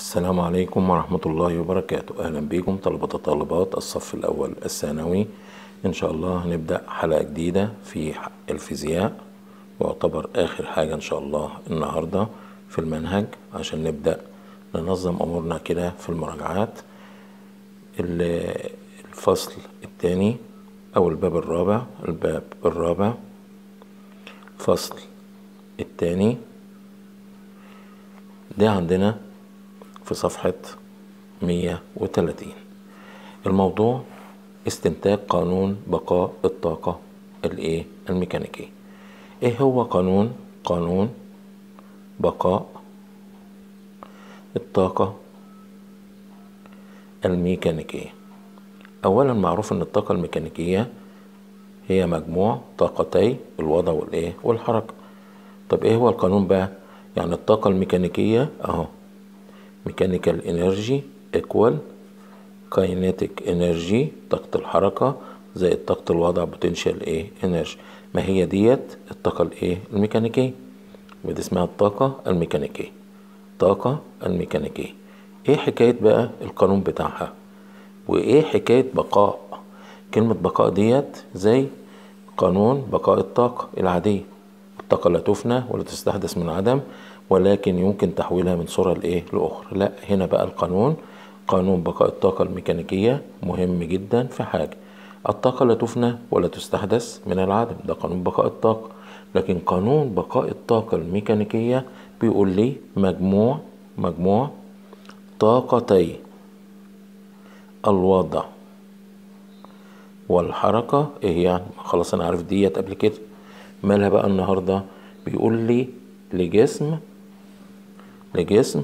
السلام عليكم ورحمة الله وبركاته أهلا بكم طلبة وطالبات الصف الأول الثانوي إن شاء الله هنبدأ حلقة جديدة في الفيزياء ويعتبر آخر حاجة إن شاء الله النهاردة في المنهج عشان نبدأ ننظم أمورنا كده في المراجعات ال- الفصل الثاني أو الباب الرابع الباب الرابع الفصل الثاني ده عندنا في صفحة 130 الموضوع استنتاج قانون بقاء الطاقة الايه الميكانيكية ايه هو قانون قانون بقاء الطاقة الميكانيكية اولا معروف ان الطاقة الميكانيكية هي مجموع طاقتي الوضع والايه والحركة طب ايه هو القانون بقى يعني الطاقة الميكانيكية اهو ميكانيكال انرجي ايكوال كاينيتيك انرجي طاقة الحركة زائد طاقة الوضع بوتنشال ايه انرجي ما هي ديت الطاقة الايه الميكانيكية ودي اسمها الطاقة الميكانيكية طاقة الميكانيكية ايه حكاية بقى القانون بتاعها وايه حكاية بقاء كلمة بقاء ديت زي قانون بقاء الطاقة العادية الطاقة لا تفنى ولا تستحدث من عدم ولكن يمكن تحويلها من صورة لإيه لأخرى لا هنا بقى القانون قانون بقاء الطاقة الميكانيكية مهم جدا في حاجة الطاقة لا تفنى ولا تستحدث من العدم ده قانون بقاء الطاقة لكن قانون بقاء الطاقة الميكانيكية بيقول لي مجموع مجموع طاقتي الوضع والحركة ايه يعني خلاص انا عارف ديت قبل كده مالها بقى النهاردة بيقول لي لجسم لجسم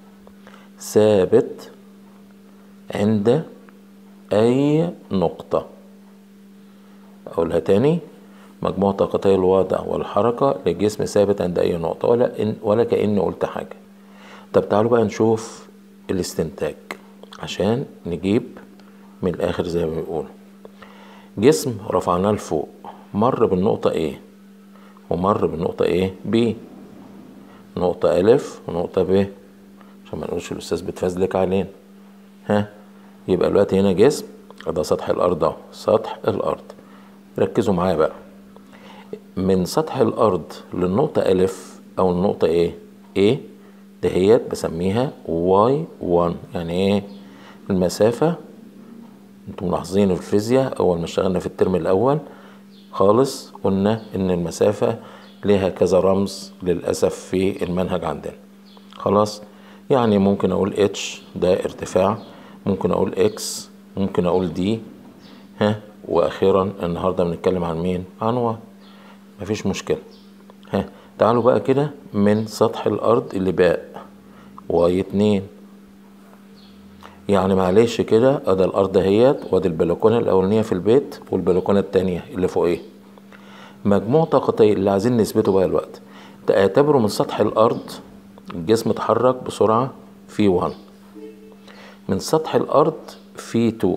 ثابت عند أي نقطة أقولها تاني مجموع طاقتي الوضع والحركة لجسم ثابت عند أي نقطة ولا إن ولا كأني قلت حاجة طب تعالوا بقى نشوف الاستنتاج عشان نجيب من الآخر زي ما بيقولوا جسم رفعناه لفوق مر بالنقطة A ومر بالنقطة A B نقطة ألف ونقطة ب عشان ما نقولش الأستاذ بتفزلك علينا ها يبقى دلوقتي هنا جسم ده سطح الأرض أهو سطح الأرض ركزوا معايا بقى من سطح الأرض للنقطة ألف أو النقطة إيه إيه دهيت بسميها واي 1 يعني إيه المسافة انتم ملاحظين في الفيزياء أول ما اشتغلنا في الترم الأول خالص قلنا إن المسافة ليها كذا رمز للأسف في المنهج عندنا خلاص يعني ممكن أقول اتش ده ارتفاع ممكن أقول اكس ممكن أقول دي ها وأخيرا النهاردة بنتكلم عن مين عن واي مفيش مشكلة ها تعالوا بقى كده من سطح الأرض اللي باء واي اتنين يعني معلش كده ادي الارض اهيت وادي البلكونه الاولانيه في البيت والبلكونه التانية اللي فوقيه مجموع طاقتي اللي عايزين نثبته بقى الوقت اعتبروا من سطح الارض الجسم اتحرك بسرعه في 1 من سطح الارض في 2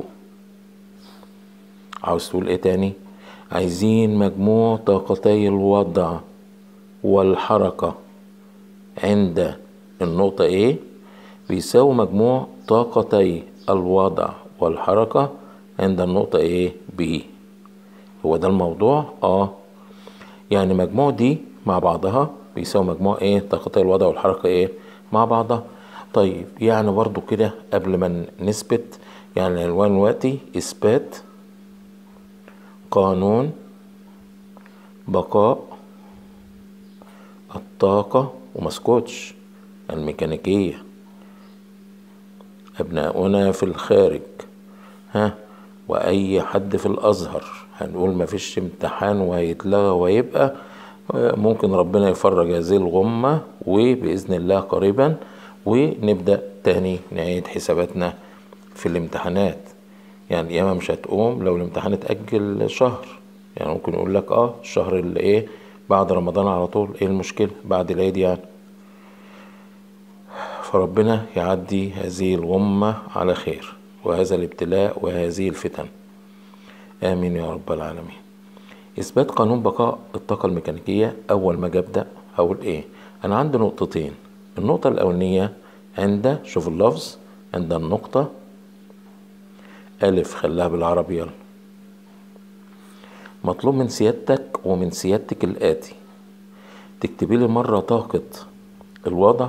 عاوز تقول ايه تاني عايزين مجموع طاقتي الوضع والحركه عند النقطه A بيساوي مجموع طاقتي الوضع والحركة عند النقطة A B هو ده الموضوع اه يعني مجموع دي مع بعضها بيساوي مجموع ايه طاقتي الوضع والحركة ايه مع بعضها طيب يعني برضو كده قبل ما نثبت يعني العنوان دلوقتي اثبات قانون بقاء الطاقة ومسكوتش الميكانيكية أبناؤنا في الخارج ها وأي حد في الأزهر هنقول مفيش امتحان وهيتلغى ويبقى ممكن ربنا يفرج هذه الغمة وبإذن الله قريبا ونبدأ تاني نعيد حساباتنا في الامتحانات يعني ياما مش هتقوم لو الامتحان اتأجل شهر يعني ممكن يقول لك اه الشهر اللي ايه بعد رمضان على طول ايه المشكلة بعد العيد يعني فربنا يعدي هذه الغمة على خير وهذا الابتلاء وهذه الفتن آمين يا رب العالمين إثبات قانون بقاء الطاقة الميكانيكية أول ما أبدأ هقول إيه أنا عندي نقطتين النقطة الأولانية عند شوف اللفظ عند النقطة ألف خلاها بالعربي يلا مطلوب من سيادتك ومن سيادتك الآتي تكتبي لي مرة طاقة الوضع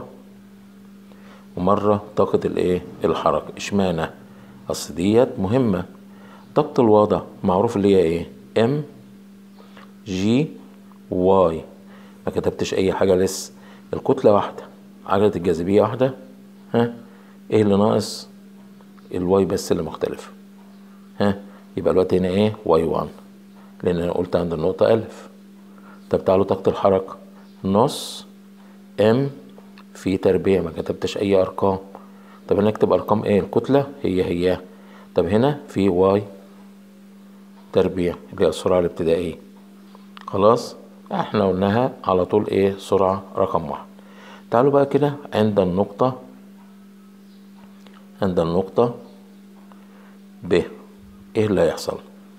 ومرة طاقة الايه الحركة اشمعنى اصل ديت مهمة طاقة الوضع معروف اللي هي ايه ام جي واي ما كتبتش اي حاجة لسه الكتلة واحدة عجلة الجاذبية واحدة ها ايه اللي ناقص الواي بس اللي مختلف ها يبقى الوقت هنا ايه واي وان لان انا قلت عند النقطة الف طب تعالوا طاقة الحركة نص ام في تربيع ما كتبتش اي ارقام طب انا اكتب ارقام ايه الكتلة هي هي طب هنا في واي تربيع اللي هي السرعة الابتدائية خلاص احنا قلناها على طول ايه سرعة رقم واحد تعالوا بقى كده عند النقطة عند النقطة ب ايه اللي هيحصل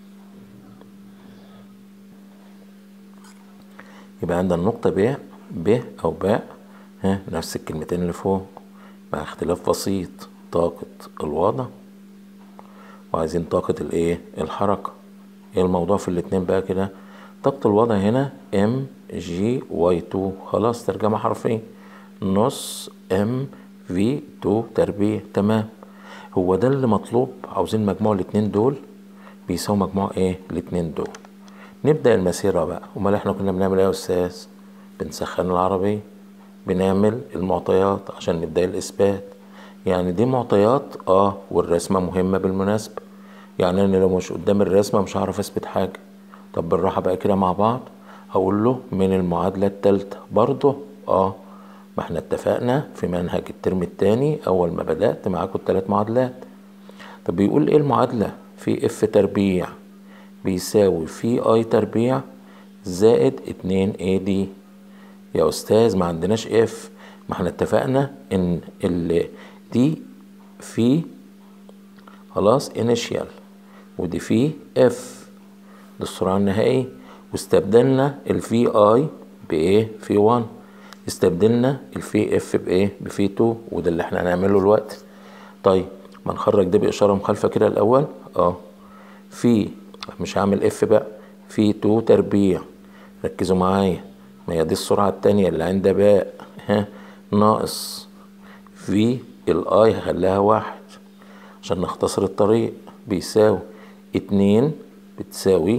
يبقى عند النقطة ب ب أو باء ها نفس الكلمتين اللي فوق مع اختلاف بسيط طاقة الوضع وعايزين طاقة الايه الحركة ايه الموضوع في الاتنين بقى كده طاقة الوضع هنا ام جي واي 2 خلاص ترجمة حرفية نص ام في 2 تربيع تمام هو ده اللي مطلوب عاوزين مجموع الاتنين دول بيساوي مجموع ايه الاتنين دول نبدأ المسيرة بقى امال احنا كنا بنعمل ايه يا استاذ بنسخن العربية بنعمل المعطيات عشان نبدأ الإثبات يعني دي معطيات اه والرسمة مهمة بالمناسبة يعني أنا لو مش قدام الرسمة مش هعرف أثبت حاجة طب بالراحة بقى كده مع بعض هقول له من المعادلة التالتة برضه اه ما احنا اتفقنا في منهج الترم التاني أول ما بدأت معاكم التلات معادلات طب بيقول ايه المعادلة في اف تربيع بيساوي في اي تربيع زائد اتنين اي دي يا استاذ ما عندناش اف ما احنا اتفقنا ان ال دي في خلاص انيشيال ودي في اف دي السرعة النهائية واستبدلنا الفي اي بايه في 1 استبدلنا الفي اف بايه بفي 2 وده اللي احنا هنعمله الوقت طيب ما نخرج ده باشاره مخالفه كده الاول اه في مش هعمل اف بقى في 2 تربيع ركزوا معايا ما هي دي السرعة التانية اللي عند باء ها ناقص في الاي هخليها واحد عشان نختصر الطريق بيساوي اتنين بتساوي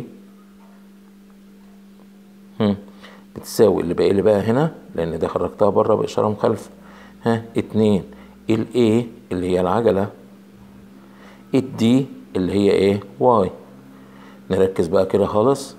هم بتساوي اللي باقي لي بقى هنا لان ده خرجتها بره باشاره مخالفه ها اتنين الاي اللي هي العجله الدي اللي هي ايه واي نركز بقى كده خالص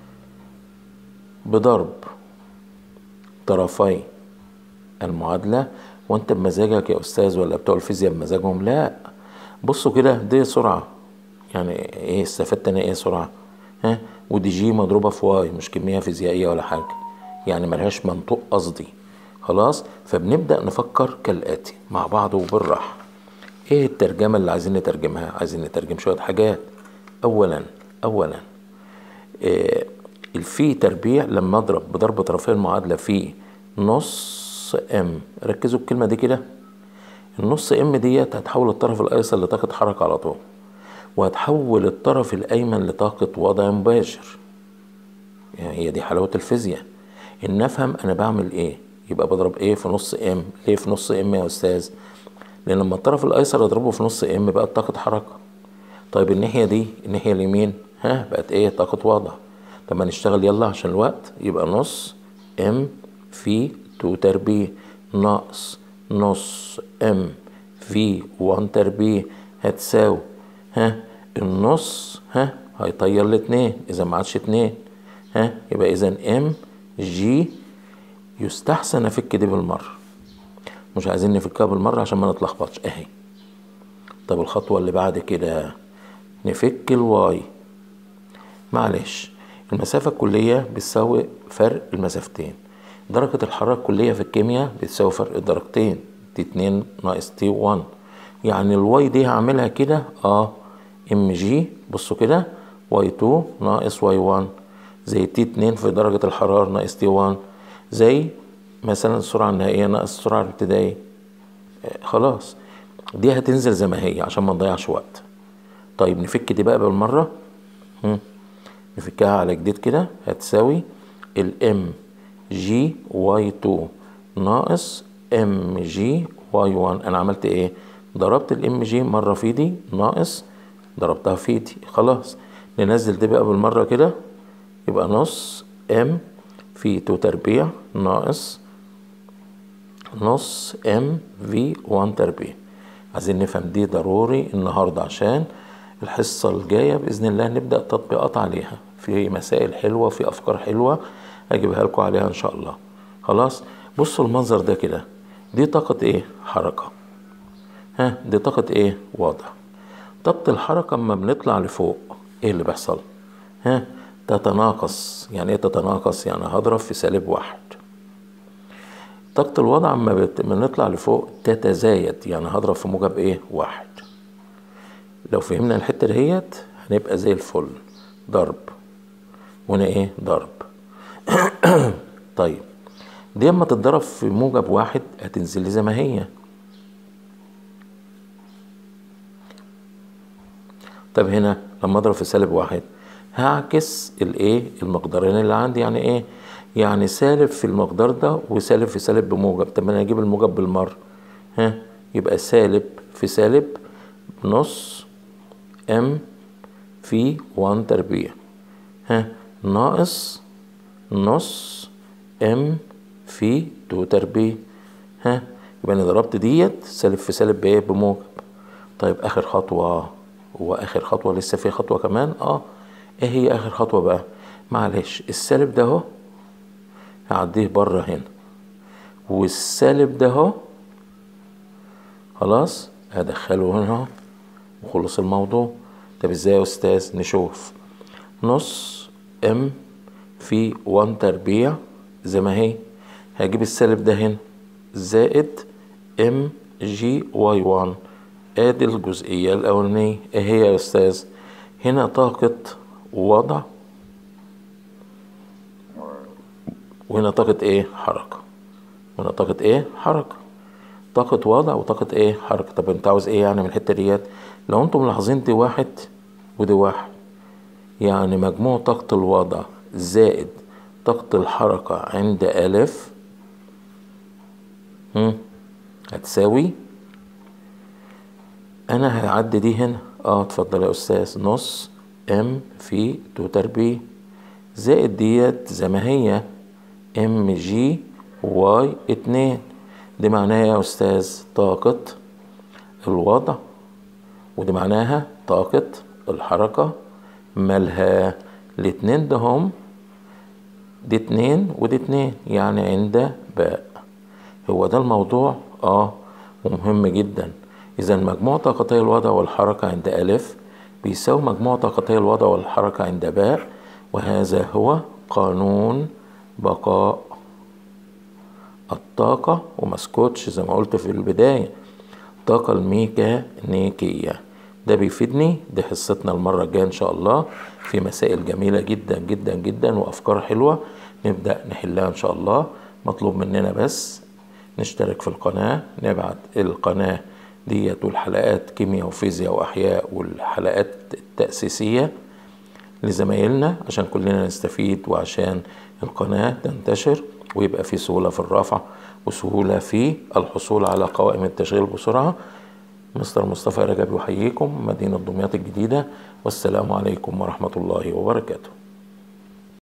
بضرب طرفي المعادلة وانت بمزاجك يا استاذ ولا بتوع الفيزياء بمزاجهم لا بصوا كده دي سرعة يعني ايه استفدت انا ايه سرعة ها ودي جي مضروبة في واي مش كمية فيزيائية ولا حاجة يعني ملهاش منطوق قصدي خلاص فبنبدأ نفكر كالآتي مع بعض وبالراحة ايه الترجمة اللي عايزين نترجمها عايزين نترجم شوية حاجات اولا اولا إيه الفي تربيع لما اضرب بضرب طرفي المعادلة في نص ام ركزوا الكلمة دي كده النص ام ديت هتحول الطرف الايسر لطاقة حركة على طول وهتحول الطرف الايمن لطاقة وضع مباشر يعني هي دي حلاوة الفيزياء ان افهم انا بعمل ايه يبقى بضرب ايه في نص ام ليه في نص ام يا استاذ لان لما الطرف الايسر اضربه في نص ام بقت طاقة حركة طيب الناحية دي الناحية اليمين ها بقت ايه طاقة وضع طب ما نشتغل يلا عشان الوقت يبقى نص ام في 2 تربيع ناقص نص ام في 1 تربيع هتساوي ها النص ها هيطير الاتنين اذا ما عادش اتنين ها يبقى اذا ام جي يستحسن افك دي بالمره مش عايزين نفكها بالمره عشان ما نتلخبطش اهي طب الخطوه اللي بعد كده نفك الواي معلش المسافة الكلية بتساوي فرق المسافتين درجة الحرارة الكلية في الكيمياء بتساوي فرق الدرجتين تي اتنين ناقص تي وان يعني الواي دي هعملها كده اه ام جي بصوا كده واي تو ناقص واي وان زي تي اتنين في درجة الحرارة ناقص تي وان زي مثلا السرعة النهائية ناقص السرعة الابتدائية خلاص دي هتنزل زي ما هي عشان ما نضيعش وقت طيب نفك دي بقى بالمرة هم. نفكها على جديد كده هتساوي الام جي واي 2 ناقص ام جي واي 1 انا عملت ايه ضربت الام جي مرة في دي ناقص ضربتها في دي خلاص ننزل دي بقى بالمرة كده يبقى نص ام في 2 تربيع ناقص نص ام في 1 تربيع عايزين نفهم دي ضروري النهاردة عشان الحصة الجاية بإذن الله نبدأ تطبيقات عليها في مسائل حلوة في أفكار حلوة أجيبها لكم عليها إن شاء الله خلاص بصوا المنظر ده كده دي طاقة إيه حركة ها دي طاقة إيه وضع طاقة الحركة أما بنطلع لفوق إيه اللي بيحصل ها تتناقص يعني إيه تتناقص يعني هضرب في سالب واحد طاقة الوضع أما بت- بنطلع لفوق تتزايد يعني هضرب في موجب إيه واحد لو فهمنا الحتة دهيت هنبقى زي الفل ضرب وهنا ايه ضرب طيب دي اما تتضرب في موجب واحد هتنزل لي زي ما هي طب هنا لما اضرب في سالب واحد هعكس الايه المقدارين اللي عندي يعني ايه يعني سالب في المقدار ده وسالب في سالب بموجب طب انا اجيب الموجب بالمره ها يبقى سالب في سالب نص ام في 1 تربيع ها ناقص نص ام في 2 تربيع ها يبقى انا ضربت ديت سالب في سالب بايه بموجب طيب اخر خطوه هو اخر خطوه لسه في خطوه كمان اه ايه هي اخر خطوه بقى معلش السالب ده اهو هعديه بره هنا والسالب ده اهو خلاص هدخله هنا اهو وخلص الموضوع طب ازاي يا استاذ نشوف نص ام في 1 تربيع زي ما هي هجيب السالب ده هنا زائد ام جي واي 1 ادي الجزئية الأولانية ايه هي يا استاذ هنا طاقة وضع وهنا طاقة ايه حركة هنا طاقة ايه حركة طاقة وضع وطاقة ايه حركة طب انت عاوز ايه يعني من الحتة ديت لو انتم ملاحظين دي واحد ودي واحد يعني مجموع طاقة الوضع زائد طاقة الحركة عند ألف هم، هتساوي أنا هعدي دي هنا اه اتفضل يا أستاذ نص ام في تو تربيع زائد ديت زي ما هي ام جي واي اتنين دي معناها يا أستاذ طاقة الوضع ودي معناها طاقة الحركة مالها الاتنين ده هم دي اتنين ودي اتنين يعني عند باء هو ده الموضوع اه ومهم جدا اذا مجموع طاقتي الوضع والحركة عند ألف بيساوي مجموع طاقتي الوضع والحركة عند باء وهذا هو قانون بقاء الطاقة ومسكوتش زي ما قلت في البداية الطاقة الميكانيكية ده بيفيدني دي حصتنا المرة الجاية إن شاء الله في مسائل جميلة جدا جدا جدا وأفكار حلوة نبدأ نحلها إن شاء الله مطلوب مننا بس نشترك في القناة نبعت القناة ديت والحلقات كيمياء وفيزياء وأحياء والحلقات التأسيسية لزمايلنا عشان كلنا نستفيد وعشان القناة تنتشر ويبقى في سهولة في الرفع وسهولة في الحصول على قوائم التشغيل بسرعة مستر مصطفى رجب يحييكم مدينة دمياط الجديدة والسلام عليكم ورحمة الله وبركاته